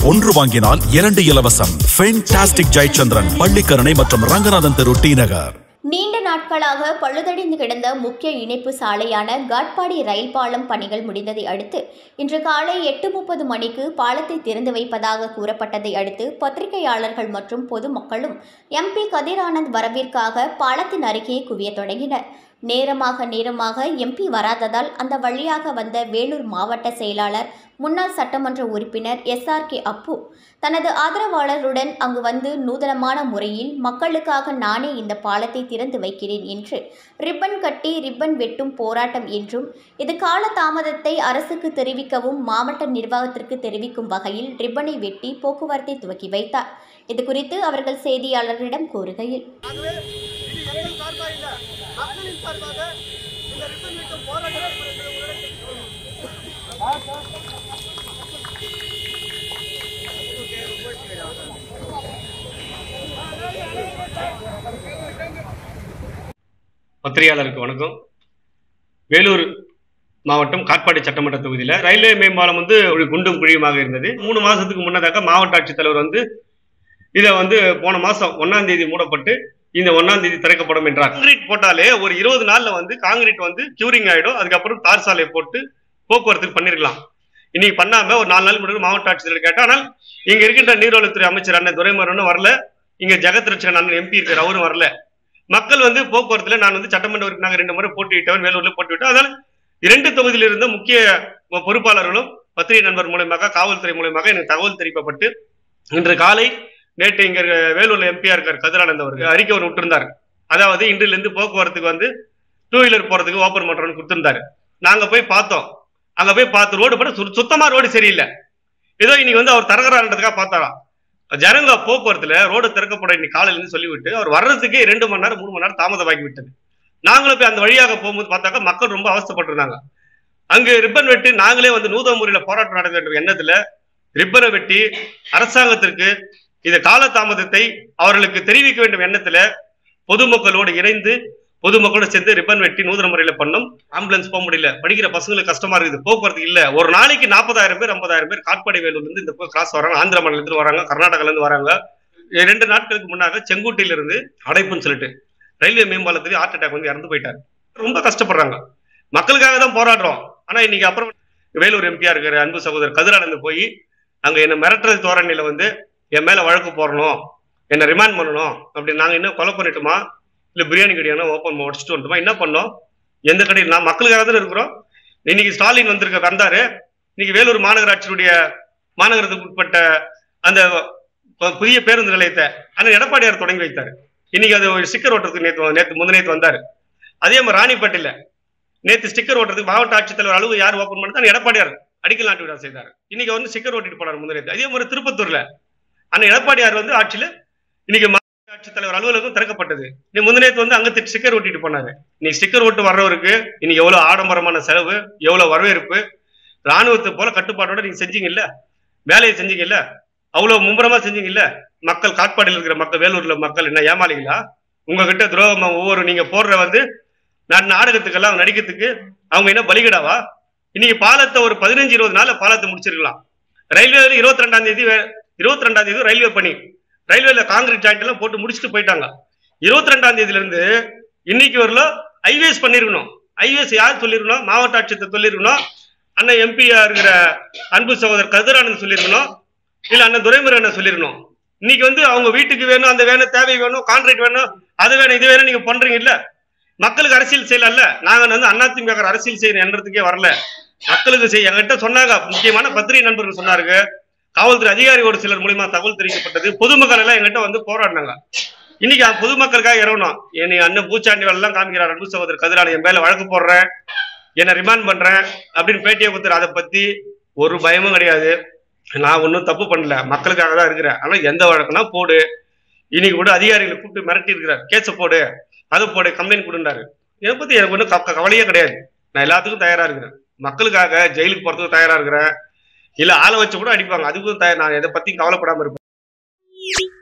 ஒன்று வாங்கினால் இரண்டு இலவசம் ஃபென்டாஸ்டிக் ஜெயச்சந்திரன் பள்ளிக்கரணை மற்றும் ரங்கநாதன் தெரு டி நகர் நீண்ட நாட்களாக பழுதடைந்து கிடந்த முக்கிய இணைப்பு சாலையான காட்பாடி ரயில் பாலம் பணிகள் முடிந்ததை அடுத்து இன்று காலை எட்டு முப்பது மணிக்கு பாலத்தை திறந்து வைப்பதாக கூறப்பட்டதை அடுத்து பத்திரிகையாளர்கள் மற்றும் பொதுமக்களும் எம்பி கதிர் ஆனந்த் வரவிற்காக பாலத்தின் அருகே குவியத் தொடங்கினர் நேரமாக நேரமாக எம்பி வராததால் அந்த வழியாக வந்த வேலூர் மாவட்ட செயலாளர் முன்னாள் சட்டமன்ற உறுப்பினர் எஸ்ஆர்கே அப்பு தனது ஆதரவாளருடன் அங்கு வந்து நூதனமான முறையில் மக்களுக்காக நானே இந்த பாலத்தை திறந்து வைக்கிறேன் என்று ரிப்பன் கட்டி ரிப்பன் வெட்டும் போராட்டம் என்றும் இது கால தாமதத்தை அரசுக்கு தெரிவிக்கவும் மாவட்ட நிர்வாகத்திற்கு தெரிவிக்கும் வகையில் ரிப்பனை வெட்டி போக்குவரத்தை துவக்கி வைத்தார் இது குறித்து அவர்கள் செய்தியாளர்களிடம் கூறுகையில் ஆகவே இது எங்கள் சார்பாக இல்ல மக்களின் சார்பாக இந்த ரிப்பன் வெட்டும் போராட்டத்தை உங்களிடத்தில் பத்திரிகையாளருக்கு வணக்கம் வேலூர் மாவட்டம் காட்பாடி சட்டமன்ற தொகுதியில் ரயில்வே மேம்பாலம் வந்து ஒரு குண்டும் குழியுமாக இருந்தது மூணு மாசத்துக்கு முன்னதாக மாவட்ட ஆட்சித்தலைவர் வந்து இதை வந்து போன மாசம் ஒன்னாம் தேதி மூடப்பட்டு இந்த ஒன்னாம் தேதி திறக்கப்படும் என்றார் காங்கிரீட் போட்டாலே ஒரு இருபது நாள்ல வந்து காங்கிரீட் வந்து கியூரிங் ஆயிடும் அதுக்கப்புறம் தார் சாலை போட்டு போக்குவரத்து பண்ணிருக்கலாம் இன்னைக்கு பண்ணாம ஒரு நாலு நாள் முன்னாடி மாவட்ட ஆட்சித்தலைவர் கேட்டா ஆனால் இங்க இருக்கின்ற நீர்வளத்துறை அமைச்சர் அண்ணன் துரைமுருகனும் வரல இங்க ஜெகத் ரட்சகன் அண்ணன் எம்பி இருக்கார் அவரும் வரல மக்கள் வந்து போக்குவரத்துல நான் வந்து சட்டமன்ற உறுப்பினராக ரெண்டு முறை போட்டியிட்டவன் வேலூர்ல போட்டிவிட்டேன் அதனால இரண்டு தொகுதியில் இருந்த முக்கிய பொறுப்பாளர்களும் பத்திரிகை நண்பர் மூலயமாக காவல்துறை மூலயமாக எனக்கு தகவல் தெரிவிக்கப்பட்டு இன்று காலை நேற்று இங்க இருக்க வேலூர்ல எம்பியா இருக்கார் கதிரானந்த் அவருக்கு அறிக்கை ஒன்று விட்டிருந்தார் அதாவது இன்றிலிருந்து போக்குவரத்துக்கு வந்து டூ வீலர் போறதுக்கு ஓப்பன் பண்றோம்னு கொடுத்திருந்தாரு நாங்க போய் பார்த்தோம் அங்க போய் பார்த்து ரோடு போட சு- சுத்தமா ரோடு சரியில்லை ஏதோ இன்னைக்கு வந்து அவர் தரகரான்றதுக்காக பார்த்தாராம் ஜனங்க போக்குவரத்துல ரோடு திறக்கப்பட இன்னைக்கு காலையில இருந்து சொல்லிவிட்டு அவர் வர்றதுக்கே ரெண்டு மணி நேரம் மூணு மணி நேரம் தாமதமாகி விட்டது நாங்களும் போய் அந்த வழியாக போகும்போது பார்த்தாக்கா மக்கள் ரொம்ப அவஸ்தைப்பட்டிருந்தாங்க அங்கு ரிப்பன் வெட்டி நாங்களே வந்து நூதன முறையில போராட்டம் நடத்த என்ற எண்ணத்துல ரிப்பனை வெட்டி அரசாங்கத்திற்கு இந்த கால தாமதத்தை அவர்களுக்கு தெரிவிக்க வேண்டும் எண்ணத்துல பொதுமக்களோடு இணைந்து பொதுமக்களோட சேர்ந்து ரிப்பன் வெட்டி நூதன முறையில பண்ணோம் ஆம்புலன்ஸ் போக முடியல படிக்கிற பசங்களுக்கு கஷ்டமா இருக்குது போக்குவரத்து இல்ல ஒரு நாளைக்கு நாற்பதாயிரம் பேர் ஐம்பதாயிரம் பேர் காட்பாடி வேலூர்ல இருந்து இந்த கிராஸ் வராங்க ஆந்திர மாநிலத்துல இருந்து வராங்க கர்நாடகால இருந்து வராங்க இரண்டு நாட்களுக்கு முன்னாக செங்குட்டியில இருந்து அடைப்புன்னு சொல்லிட்டு ரயில்வே மேம்பாலத்துக்கு ஹார்ட் அட்டாக் வந்து இறந்து போயிட்டார் ரொம்ப கஷ்டப்படுறாங்க மக்களுக்காக தான் போராடுறோம் ஆனா இன்னைக்கு அப்புறம் வேலூர் எம்பியா இருக்கிற அன்பு சகோதரர் கதிரானந்த் போய் அங்க என்ன மிரட்டுறது தோரணையில வந்து என் மேல வழக்கு போடணும் என்ன ரிமாண்ட் பண்ணணும் அப்படி நாங்க என்ன கொலை பண்ணிட்டோமா இல்ல பிரியாணி கடையான ஓப்பன் உடச்சிட்டு வந்துட்டோமா என்ன பண்ணோம் எந்த கடையில் நான் மக்களுக்காக தானே இருக்கிறோம் இன்னைக்கு ஸ்டாலின் வந்திருக்க வந்தாரு இன்னைக்கு வேலூர் மாநகராட்சியுடைய மாநகரத்துக்கு உட்பட்ட அந்த ப- புதிய பேருந்து நிலையத்தை அண்ணன் எடப்பாடியார் தொடங்கி வைத்தார் இன்னைக்கு அது ஒரு ஸ்டிக்கர் ஓட்டுறதுக்கு நேற்று நேற்று முந்தினேத்து வந்தாரு அதே மாதிரி ராணிப்பேட்டையில நேற்று ஸ்டிக்கர் ஓட்டுறதுக்கு மாவட்ட ஆட்சித்தலைவர் அலுவலகம் யார் ஓப்பன் பண்ணி எடப்பாடியார் அடிக்கல் நாட்டு விழா செய்தார் இன்னைக்கு வந்து ஸ்டிக்கர் ஓட்டிட்டு போனார் முந்தினேத்து அதே மாதிரி திருப்பத்தூர்ல அண்ணன் எடப்பாடியார் வந்து ஆட்சியில இன்னைக்கு மாவட்ட ஆட்சித்தலைவர் அலுவலகம் திறக்கப்பட்டது நீ முந்தினேத்து வந்து அங்க ஸ்டிக்கர் ஓட்டிட்டு போனாரு நீ ஸ்டிக்கர் ஓட்டு வர்றவருக்கு இன்னைக்கு எவ்வளவு ஆடம்பரமான செலவு எவ்வளவு வரவேற்பு ராணுவத்தை போல கட்டுப்பாட்டோட நீங்க செஞ்சீங்க இல்ல வேலையை செஞ்சீங்க இல்ல அவ்வளவு மும்முரமா செஞ்சீங்க இல்ல மக்கள் காட்பாடியில் இருக்கிற மக்கள் வேலூர்ல மக்கள் என்ன ஏமாளிகளா உங்ககிட்ட துரோகமா ஒவ்வொரு நீங்க போடுற வந்து நான் நாடகத்துக்கெல்லாம் நடிக்கிறதுக்கு அவங்க என்ன பலிகடாவா இன்னைக்கு பாலத்தை ஒரு பதினஞ்சு இருபது நாள்ல பாலத்தை முடிச்சிருக்கலாம் ரயில்வே இருபத்தி ரெண்டாம் தேதி இருபத்தி ரெண்டாம் தேதி ரயில்வே பணி ரயில்வேல காங்கிரீட் ஜாயிண்ட் எல்லாம் போட்டு முடிச்சுட்டு போயிட்டாங்க இருபத்தி ரெண்டாம் தேதியில இருந்து இன்னைக்கு வரல ஐவேஸ் பண்ணிருக்கணும் ஐவேஸ் யார் சொல்லிருக்கணும் மாவட்ட ஆட்சியத்தை சொல்லிருக்கணும் அண்ணன் எம்பியா இருக்கிற அன்பு சகோதரர் கதிரானந்த் சொல்லிருக்கணும் இல்ல அண்ணன் துரைமுருகன் சொல்லிருக்கணும் இன்னைக்கு வந்து அவங்க வீட்டுக்கு வேணும் அந்த வேணும் தேவை வேணும் கான்ட்ராக்ட் வேணும் அது வேணும் இது வேணும் நீங்க பண்றீங்க இல்ல மக்களுக்கு அரசியல் செய்யல நாங்க வந்து அதிமுக அரசியல் செய்யற எண்ணத்துக்கே வரல மக்களுக்கு செய்ய என்கிட்ட சொன்னாங்க முக்கியமான பத்திரிகை நண்பர்கள் சொன்னாருங்க காவல்துறை அதிகாரியோட சிலர் மூலியமா தகவல் தெரிவிக்கப்பட்டது பொதுமக்கள் எல்லாம் எங்கிட்ட வந்து போராடினாங்க இன்னைக்கு அந்த பொதுமக்களுக்காக இறங்கணும் என்னை அண்ணன் பூச்சாண்டி வேலை எல்லாம் காமிக்கிறார் அன்பு சகோதரர் கதிரான என் மேல வழக்கு போடுறேன் என்ன ரிமாண்ட் பண்றேன் அப்படின்னு பேட்டியை கொடுத்துரு அதை பத்தி ஒரு பயமும் கிடையாது நான் ஒன்றும் தப்பு பண்ணல மக்களுக்காக தான் இருக்கிறேன் ஆனா எந்த வழக்குனா போடு இன்னைக்கு கூட அதிகாரிகளை கூப்பிட்டு மிரட்டி இருக்கிறார் கேஸை போடு அதை போடு கம்ப்ளைண்ட் கொடுண்டாரு இதை பத்தி எனக்கு ஒன்றும் கவலையே கிடையாது நான் எல்லாத்துக்கும் தயாரா இருக்கிறேன் மக்களுக்காக ஜெயிலுக்கு போறதுக்கு தயாரா இருக்கிறேன் இல்ல ஆளை வச்சு கூட அடிப்பாங்க அதுக்கும் தயார் நான் எதை பத்தியும் கவலைப்படாம இருப்பேன்